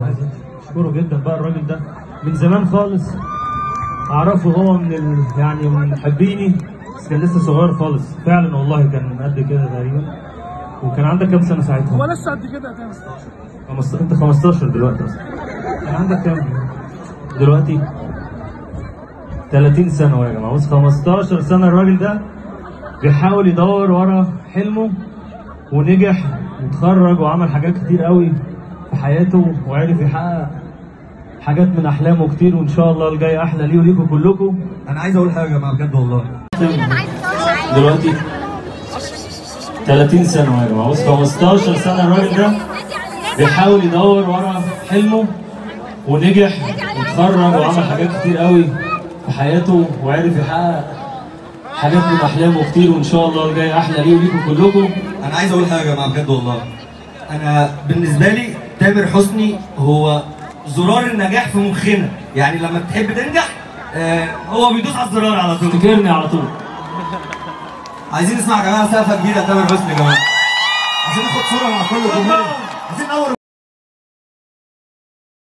عايز اشكره جدا بقى الراجل ده من زمان خالص اعرفه هو من ال... يعني من محبيني بس كان لسه صغير خالص فعلا والله كان قد كده تقريبا وكان عندك كام سنه ساعتها؟ هو لسه قد كده يا تامر خمس... انت 15 دلوقتي اصلا كان عندك كام دلوقتي 30 سنه يا جماعه بص 15 سنه الراجل ده بيحاول يدور ورا حلمه ونجح وتخرج وعمل حاجات كتير قوي في حياته وعرف يحقق حاجات من احلامه كتير وان شاء الله الجاي احلى ليه وليكم كلكم انا عايز اقول حاجه يا جماعه بجد والله دلوقتي 30 سنه يا جماعه بص 15 سنه الراجل ده بيحاول يدور ورا حلمه ونجح وتخرج وعمل حاجات كتير قوي في حياته وعرف يحقق حاجات من احلامه كتير وان شاء الله الجاي احلى ليه وليكم كلكم انا عايز اقول حاجه يا جماعه بجد والله انا بالنسبه لي تامر حسني هو زرار النجاح في مخنا يعني لما تحب تنجح آه هو بيدوس على الزرار على طول افتكرني على طول عايزين نسمع يا جماعه سقفه كبيره تامر حسني يا جماعه عايزين ناخد صوره مع كل الجمهور عايزين نور